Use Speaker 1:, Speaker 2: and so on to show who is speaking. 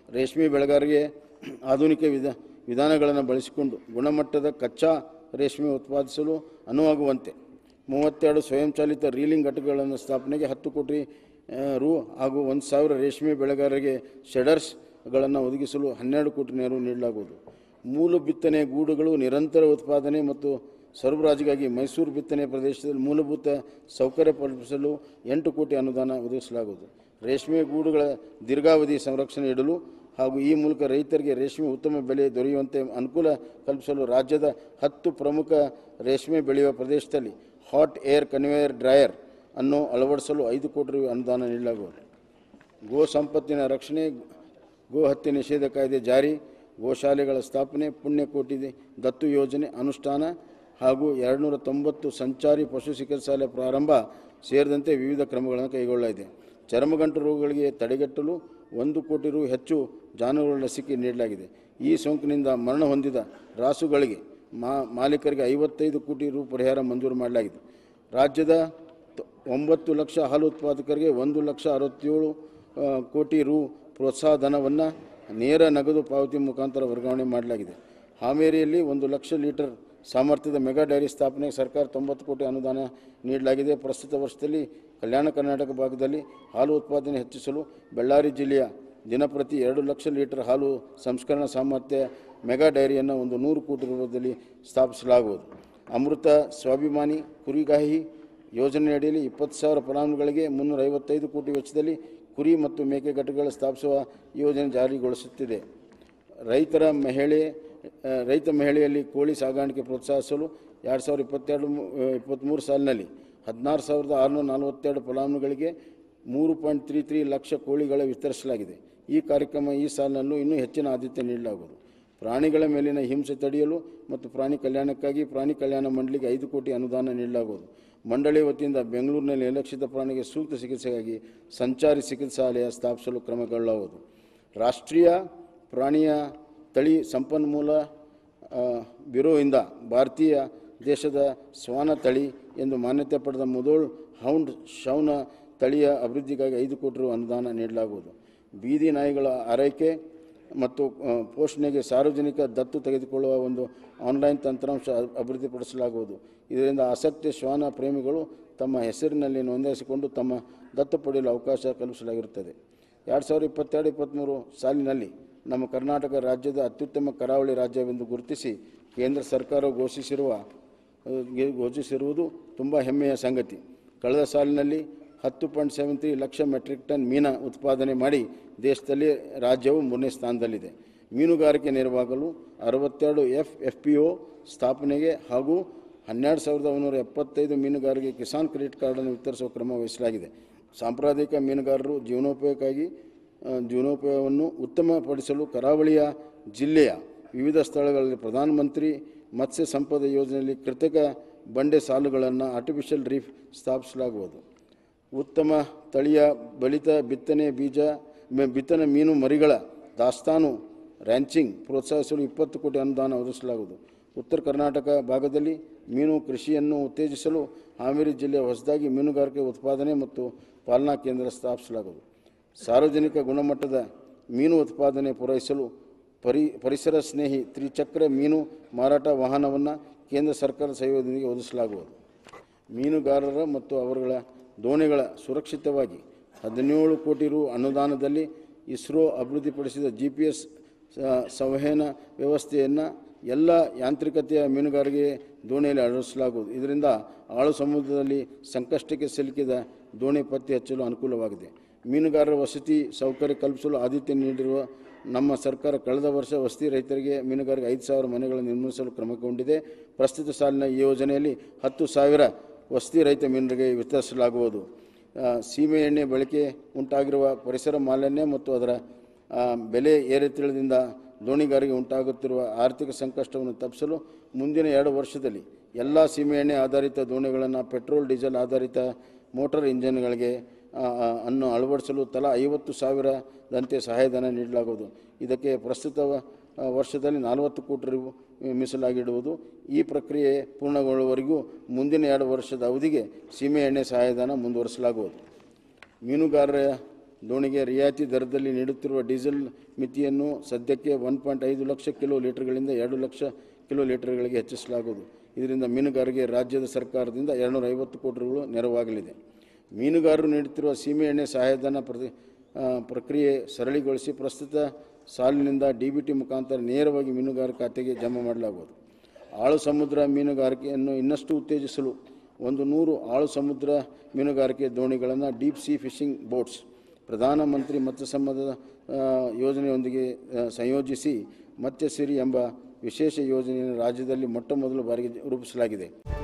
Speaker 1: ರೇಷ್ಮೆ ಬೆಳೆಗಾರರಿಗೆ ಆಧುನಿಕ ವಿಧ ವಿಧಾನಗಳನ್ನು ಬಳಸಿಕೊಂಡು ಗುಣಮಟ್ಟದ ಕಚ್ಚಾ ರೇಷ್ಮೆ ಉತ್ಪಾದಿಸಲು ಅನುವಾಗುವಂತೆ ಮೂವತ್ತೆರಡು ಸ್ವಯಂಚಾಲಿತ ರೀಲಿಂಗ್ ಘಟಕಗಳನ್ನು ಸ್ಥಾಪನೆಗೆ ಹತ್ತು ಕೋಟಿ ಆ, ರು ಹಾಗೂ ಒಂದು ಸಾವಿರ ರೇಷ್ಮೆ ಬೆಳೆಗಾರರಿಗೆ ಶೆಡರ್ಸ್ಗಳನ್ನು ಒದಗಿಸಲು ಹನ್ನೆರಡು ಕೋಟಿ ನೆರವು ನೀಡಲಾಗುವುದು ಮೂಲ ಬಿತ್ತನೆ ಗೂಡುಗಳು ನಿರಂತರ ಉತ್ಪಾದನೆ ಮತ್ತು ಸರಬರಾಜಿಗಾಗಿ ಮೈಸೂರು ಬಿತ್ತನೆ ಪ್ರದೇಶದಲ್ಲಿ ಮೂಲಭೂತ ಸೌಕರ್ಯ ಕಲ್ಪಿಸಲು ಎಂಟು ಕೋಟಿ ಅನುದಾನ ಒದಗಿಸಲಾಗುವುದು ರೇಷ್ಮೆ ಗೂಡುಗಳ ದೀರ್ಘಾವಧಿ ಸಂರಕ್ಷಣೆ ಇಡಲು ಹಾಗೂ ಈ ಮೂಲಕ ರೈತರಿಗೆ ರೇಷ್ಮೆ ಉತ್ತಮ ಬೆಲೆ ದೊರೆಯುವಂತೆ ಅನುಕೂಲ ಕಲ್ಪಿಸಲು ರಾಜ್ಯದ ಹತ್ತು ಪ್ರಮುಖ ರೇಷ್ಮೆ ಬೆಳೆಯುವ ಪ್ರದೇಶದಲ್ಲಿ ಹಾಟ್ ಏರ್ ಕನ್ವೇಯರ್ ಡ್ರೈಯರ್ ಅನ್ನು ಅಳವಡಿಸಲು ಐದು ಕೋಟಿ ರು ಅನುದಾನ ನೀಡಲಾಗುವುದು ಗೋ ಸಂಪತ್ತಿನ ರಕ್ಷಣೆ ಗೋ ಹತ್ಯೆ ನಿಷೇಧ ಕಾಯ್ದೆ ಜಾರಿ ಗೋಶಾಲೆಗಳ ಸ್ಥಾಪನೆ ಪುಣ್ಯಕೋಟಿ ದತ್ತು ಯೋಜನೆ ಅನುಷ್ಠಾನ ಹಾಗೂ ಎರಡುನೂರ ತೊಂಬತ್ತು ಸಂಚಾರಿ ಪಶು ಚಿಕಿತ್ಸಾಲಯ ಪ್ರಾರಂಭ ಸೇರಿದಂತೆ ವಿವಿಧ ಕ್ರಮಗಳನ್ನು ಕೈಗೊಳ್ಳಲಾಗಿದೆ ಚರ್ಮಗಂಟು ರೋಗಗಳಿಗೆ ತಡೆಗಟ್ಟಲು ಒಂದು ಕೋಟಿ ರು ಹೆಚ್ಚು ಜಾನುವಾರುಗಳ ಲಸಿಕೆ ನೀಡಲಾಗಿದೆ ಈ ಸೋಂಕಿನಿಂದ ಮರಣ ಹೊಂದಿದ ರಾಸುಗಳಿಗೆ ಮಾ ಮಾಲೀಕರಿಗೆ ಐವತ್ತೈದು ಕೋಟಿ ರು ಪರಿಹಾರ ಮಂಜೂರು ಮಾಡಲಾಗಿದೆ ರಾಜ್ಯದ ತ- ಒಂಬತ್ತು ಲಕ್ಷ ಹಾಲು ಉತ್ಪಾದಕರಿಗೆ ಒಂದು ಲಕ್ಷ ಅರವತ್ತೇಳು ಆ, ಕೋಟಿ ರು ಪ್ರೋತ್ಸಾಹ ಧನವನ್ನು ನೇರ ನಗದು ಪಾವತಿ ಮುಖಾಂತರ ವರ್ಗಾವಣೆ ಮಾಡಲಾಗಿದೆ ಹಾವೇರಿಯಲ್ಲಿ ಒಂದು ಲಕ್ಷ ಲೀಟರ್ ಸಾಮರ್ಥ್ಯದ ಮೆಗಾ ಡೈರಿ ಸ್ಥಾಪನೆಗೆ ಸರ್ಕಾರ ತೊಂಬತ್ತು ಕೋಟಿ ಅನುದಾನ ನೀಡಲಾಗಿದೆ ಪ್ರಸ್ತುತ ವರ್ಷದಲ್ಲಿ ಕಲ್ಯಾಣ ಕರ್ನಾಟಕ ಭಾಗದಲ್ಲಿ ಹಾಲು ಉತ್ಪಾದನೆ ಹೆಚ್ಚಿಸಲು ಬಳ್ಳಾರಿ ಜಿಲ್ಲೆಯ ದಿನಪ್ರತಿ ಎರಡು ಲಕ್ಷ ಲೀಟರ್ ಹಾಲು ಸಂಸ್ಕರಣಾ ಸಾಮರ್ಥ್ಯ ಮೆಗಾ ಡೈರಿಯನ್ನು ಒಂದು ನೂರು ಕೋಟಿ ರೂಪದಲ್ಲಿ ಸ್ಥಾಪಿಸಲಾಗುವುದು ಅಮೃತ ಸ್ವಾಭಿಮಾನಿ ಕುರಿಗಾಹಿ ಯೋಜನೆಯಡಿಯಲ್ಲಿ ಇಪ್ಪತ್ತು ಸಾವಿರ ಫಲಾನುಭವಿಗಳಿಗೆ ಮುನ್ನೂರ ಐವತ್ತೈದು ಕೋಟಿ ವೆಚ್ಚದಲ್ಲಿ ಕುರಿ ಮತ್ತು ಮೇಕೆ ಘಟಕಗಳ ಸ್ಥಾಪಿಸುವ ಯೋಜನೆ ಜಾರಿಗೊಳಿಸುತ್ತಿದೆ ರೈತರ ಮಹಿಳೆ ಆ, ರೈತ ಮಹಿಳೆಯಲ್ಲಿ ಕೋಳಿ ಸಾಗಾಣಿಕೆ ಪ್ರೋತ್ಸಾಹಿಸಲು ಎರಡು ಸಾವಿರದ ಇಪ್ಪತ್ತೆರಡು ಮು- ಆ, ಇಪ್ಪತ್ತ್ಮೂರು ಸಾಲಿನಲ್ಲಿ ಹದಿನಾರು ಸಾವಿರದ ಆರುನೂರ ನಲವತ್ತೆರಡು ಫಲಾನುಭವಿಗಳಿಗೆ ಮೂರು ಪಾಯಿಂಟ್ ತ್ರೀ ತ್ರೀ ಲಕ್ಷ ಕೋಳಿಗಳ ವಿತರಿಸಲಾಗಿದೆ ಈ ಕಾರ್ಯಕ್ರಮ ಈ ಸಾಲಿನಲ್ಲೂ ಇನ್ನೂ ಹೆಚ್ಚಿನ ಆದ್ಯತೆ ನೀಡಲಾಗುವುದು ಪ್ರಾಣಿಗಳ ಮೇಲಿನ ಹಿಂಸೆ ತಡೆಯಲು ಮತ್ತು ಪ್ರಾಣಿ ಕಲ್ಯಾಣಕ್ಕಾಗಿ ಪ್ರಾಣಿ ಕಲ್ಯಾಣ ಮಂಡಳಿಗೆ ಐದು ಕೋಟಿ ಅನುದಾನ ನೀಡಲಾಗುವುದು ಮಂಡಳಿ ವತಿಯಿಂದ ಬೆಂಗಳೂರಿನಲ್ಲಿ ನಿರ್ಲಕ್ಷಿತ ಪ್ರಾಣಿಗೆ ಸೂಕ್ತ ಚಿಕಿತ್ಸೆಗಾಗಿ ಸಂಚಾರಿ ಚಿಕಿತ್ಸಾಲಯ ಸ್ಥಾಪಿಸಲು ಕ್ರಮಗೊಳ್ಳಲಾಗುವುದು ರಾಷ್ಟ್ರೀಯ ಪ್ರಾಣಿಯ ತಳಿ ಸಂಪನ್ಮೂಲ ಆ, ಬ್ಯೂರೋಯಿಂದ ಭಾರತೀಯ ದೇಶದ ಶ್ವಾನ ತಳಿ ಎಂದು ಮಾನ್ಯತೆ ಪಡೆದ ಮುದೋಳ್ ಹೌಂಡ್ ಶೌನ ತಳಿಯ ಅಭಿವೃದ್ಧಿಗಾಗಿ ಐದು ಕೋಟಿ ರು ಅನುದಾನ ನೀಡಲಾಗುವುದು ಬೀದಿ ನಾಯಿಗಳ ಆರೈಕೆ ಮತ್ತು ಆ, ಪೋಷಣೆಗೆ ಸಾರ್ವಜನಿಕ ದತ್ತು ತೆಗೆದುಕೊಳ್ಳುವ ಒಂದು ಆನ್ಲೈನ್ ತಂತ್ರಾಂಶ ಅ- ಅಭಿವೃದ್ಧಿಪಡಿಸಲಾಗುವುದು ಇದರಿಂದ ಆಸಕ್ತಿ ಶ್ವಾನ ಪ್ರೇಮಿಗಳು ತಮ್ಮ ಹೆಸರಿನಲ್ಲಿ ನೋಂದಾಯಿಸಿಕೊಂಡು ತಮ್ಮ ದತ್ತು ಪಡೆಯಲು ಅವಕಾಶ ಕಲ್ಪಿಸಲಾಗಿರುತ್ತದೆ ಎರಡು ಸಾವಿರದ ಇಪ್ಪತ್ತೆರಡು ಇಪ್ಪತ್ತ್ಮೂರು ಸಾಲಿನಲ್ಲಿ ನಮ್ಮ ಕರ್ನಾಟಕ ರಾಜ್ಯದ ಅತ್ಯುತ್ತಮ ಕರಾವಳಿ ರಾಜ್ಯವೆಂದು ಗುರುತಿಸಿ ಕೇಂದ್ರ ಸರ್ಕಾರ ಘೋಷಿಸಿರುವ ಆ, ಗೆ- ಘೋಷಿಸಿರುವುದು ತುಂಬ ಹೆಮ್ಮೆಯ ಸಂಗತಿ ಕಳೆದ ಸಾಲಿನಲ್ಲಿ ಹತ್ತು point seven three lakh metric tonne ಮೀನ ಉತ್ಪಾದನೆ ಮಾಡಿ ದೇಶದಲ್ಲಿ ರಾಜ್ಯವು ಮೂರನೇ ಸ್ಥಾನದಲ್ಲಿದೆ ಮೀನುಗಾರಿಕೆ ನೆರವಾಗಲು ಅರವತ್ತೆರಡು ಎಫ್ ಎಫ್ ಪಿ ಒ ಸ್ಥಾಪನೆಗೆ ಹಾಗೂ ಹನ್ನೆರಡು ಸಾವಿರದ ಒಂಬೈನೂರ ಎಪ್ಪತ್ತೈದು ಮೀನುಗಾರರಿಗೆ ಕಿಸಾನ್ ಕ್ರೆಡಿಟ್ ಕಾರ್ಡನ್ನು ವಿತರಿಸುವ ಕ್ರಮ ವಹಿಸಲಾಗಿದೆ ಸಾಂಪ್ರದಾಯಿಕ ಮೀನುಗಾರರು ಜೀವನೋಪಯೋಗಕ್ಕಾಗಿ ಆ, ಜೀವನೋಪಯೋಗವನ್ನು ಉತ್ತಮಪಡಿಸಲು ಕರಾವಳಿಯ ಜಿಲ್ಲೆಯ ವಿವಿಧ ಸ್ಥಳಗಳಲ್ಲಿ ಪ್ರಧಾನಮಂತ್ರಿ ಮತ್ಸ್ಯ ಸಂಪದ ಯೋಜನೆಯಲ್ಲಿ ಕೃತಕ ಬಂಡೆ ಸಾಲುಗಳನ್ನು ಆರ್ಟಿಫಿಷಿಯಲ್ ರೀಫ್ ಸ್ಥಾಪಿಸಲಾಗುವುದು ಉತ್ತಮ ತಳಿಯ ಬಲಿತ ಬಿತ್ತನೆ ಬೀಜ ಮೆ- ಬಿತ್ತನೆ ಮೀನು ಮರಿಗಳ ದಾಸ್ತಾನು ರ್ಯಾಂಚಿಂಗ್ ಪ್ರೋತ್ಸಾಹಿಸಲು ಇಪ್ಪತ್ತು ಕೋಟಿ ಅನುದಾನ ಒದಗಿಸಲಾಗುವುದು ಉತ್ತರ ಕರ್ನಾಟಕ ಭಾಗದಲ್ಲಿ ಮೀನು ಕೃಷಿಯನ್ನು ಉತ್ತೇಜಿಸಲು ಹಾವೇರಿ ಜಿಲ್ಲೆಯ ಹೊಸದಾಗಿ ಮೀನುಗಾರಿಕೆ ಉತ್ಪಾದನೆ ಮತ್ತು ಪಾಲನಾ ಕೇಂದ್ರ ಸ್ಥಾಪಿಸಲಾಗುವುದು ಸಾರ್ವಜನಿಕ ಗುಣಮಟ್ಟದ ಮೀನು ಉತ್ಪಾದನೆ ಪೂರೈಸಲು ಪರಿ ಪರಿಸರ ಸ್ನೇಹಿ ತ್ರಿಚಕ್ರ ಮೀನು ಮಾರಾಟ ವಾಹನವನ್ನು ಕೇಂದ್ರ ಸರ್ಕಾರದ ಸಹಯೋಗದೊಂದಿಗೆ ಒದಗಿಸಲಾಗುವುದು ಮೀನುಗಾರರ ಮತ್ತು ಅವರುಗಳ ದೋಣಿಗಳ ಸುರಕ್ಷಿತವಾಗಿ ಹದಿನೇಳು ಕೋಟಿ ರು ಅನುದಾನದಲ್ಲಿ ಇಸ್ರೋ ಅಭಿವೃದ್ಧಿಪಡಿಸಿದ ಜಿ ಪಿ ಎಸ್ ಸಂವಹನ ವ್ಯವಸ್ಥೆಯನ್ನು ಎಲ್ಲ ಯಾಂತ್ರಿಕತೆಯ ಮೀನುಗಾರಿಕೆ ದೋಣಿಯಲ್ಲಿ ಅಳವಡಿಸಲಾಗುವುದು ಇದರಿಂದ ಆಳು ಸಮುದ್ರದಲ್ಲಿ ಸಂಕಷ್ಟಕ್ಕೆ ಸಿಲುಕಿದ ದೋಣಿ ಪತ್ತೆ ಹಚ್ಚಲು ಅನುಕೂಲವಾಗಿದೆ ಮೀನುಗಾರರ ವಸತಿ ಸೌಕರ್ಯ ಕಲ್ಪಿಸಲು ಆದ್ಯತೆ ನೀಡಿರುವ ನಮ್ಮ ಸರ್ಕಾರ ಕಳೆದ ವರ್ಷ ವಸತಿ ರೈತರಿಗೆ ಮೀನುಗಾರಿಕೆ ಐದು ಸಾವಿರ ಮನೆಗಳನ್ನು ನಿರ್ಮಿಸಲು ಕ್ರಮಗೊಂಡಿದೆ ಪ್ರಸ್ತುತ ಸಾಲಿನ ಈ ಯೋಜನೆಯಲ್ಲಿ ಹತ್ತು ಸಾವಿರ ವಸತಿ ರೈತ ಮೀನುಗಳಿಗೆ ವಿತರಿಸಲಾಗುವುದು ಆ, ಸೀಮೆ ಎಣ್ಣೆ ಬಳಕೆ ಉಂಟಾಗಿರುವ ಪರಿಸರ ಮಾಲಿನ್ಯ ಮತ್ತು ಅದರ ಆ, ಬೆಲೆ ಏರಿಳಿತದಿಂದ ದೋಣಿಗಾರಿಗೆ ಉಂಟಾಗುತ್ತಿರುವ ಆರ್ಥಿಕ ಸಂಕಷ್ಟವನ್ನು ತಪ್ಪಿಸಲು ಮುಂದಿನ ಎರಡು ವರ್ಷದಲ್ಲಿ ಎಲ್ಲ ಸೀಮೆ ಎಣ್ಣೆ ಆಧಾರಿತ ದೋಣಿಗಳನ್ನು ಪೆಟ್ರೋಲ್ ಡೀಸೆಲ್ ಆಧಾರಿತ ಮೋಟಾರ್ ಇಂಜಿನ್ಗಳಿಗೆ ಆ, ಆ, ಅನ್ನು ಅಳವಡಿಸಲು ತಲಾ ಐವತ್ತು ಸಾವಿರದಂತೆ ಸಹಾಯಧನ ನೀಡಲಾಗುವುದು ಇದಕ್ಕೆ ಪ್ರಸ್ತುತ ವ- ಆ, ವರ್ಷದಲ್ಲಿ ನಲವತ್ತು ಕೋಟಿ ರು ಮೀಸಲಾಗಿಡುವುದು ಈ ಪ್ರಕ್ರಿಯೆ ಪೂರ್ಣಗೊಳ್ಳುವವರೆಗೂ ಮುಂದಿನ ಎರಡು ವರ್ಷದ ಅವಧಿಗೆ ಸೀಮೆ ಎಣ್ಣೆ ಸಹಾಯಧನ ಮುಂದುವರಿಸಲಾಗುವುದು ಮೀನುಗಾರರ ದೋಣಿಗೆ ರಿಯಾಯಿತಿ ದರದಲ್ಲಿ ನೀಡುತ್ತಿರುವ ಡೀಸೆಲ್ ಮಿತಿಯನ್ನು ಸದ್ಯಕ್ಕೆ ಒನ್ ಪಾಯಿಂಟ್ ಐದು ಲಕ್ಷ ಕಿಲೋ ಲೀಟರ್ಗಳಿಂದ ಎರಡು ಲಕ್ಷ ಕಿಲೋ ಲೀಟರ್ಗಳಿಗೆ ಹೆಚ್ಚಿಸಲಾಗುವುದು ಇದರಿಂದ ಮೀನುಗಾರರಿಗೆ ರಾಜ್ಯದ ಸರ್ಕಾರದಿಂದ ಎರಡುನೂರ ಐವತ್ತು ಕೋಟಿ ರು ನೆರವಾಗಲಿದೆ ಮೀನುಗಾರರು ನೀಡುತ್ತಿರುವ ಸೀಮೆ ಎಣ್ಣೆ ಸಹಾಯಧನ ಪ್ರತಿ ಆ, ಪ್ರಕ್ರಿಯೆ ಸರಳಗೊಳಿಸಿ ಪ್ರಸ್ತುತ ಸಾಲಿನಿಂದ ಡಿ ಬಿ ಟಿ ಮುಖಾಂತರ ನೇರವಾಗಿ ಮೀನುಗಾರ ಖಾತೆಗೆ ಜಮಾ ಮಾಡಲಾಗುವುದು ಆಳು ಸಮುದ್ರ ಮೀನುಗಾರಿಕೆಯನ್ನು ಇನ್ನಷ್ಟು ಉತ್ತೇಜಿಸಲು ಒಂದು ನೂರು ಆಳು ಸಮುದ್ರ ಮೀನುಗಾರಿಕೆ ದೋಣಿಗಳನ್ನು ಡೀಪ್ ಸಿ ಫಿಶಿಂಗ್ ಬೋಟ್ಸ್ ಪ್ರಧಾನಮಂತ್ರಿ ಮತ್ಸ್ಯ ಸಂಪದ ಆ, ಯೋಜನೆಯೊಂದಿಗೆ ಆ, ಸಂಯೋಜಿಸಿ ಮತ್ಸ್ಯಸಿರಿ ಎಂಬ ವಿಶೇಷ ಯೋಜನೆಯನ್ನು ರಾಜ್ಯದಲ್ಲಿ ಮೊಟ್ಟ ಮೊದಲ ಬಾರಿಗೆ ರೂಪಿಸಲಾಗಿದೆ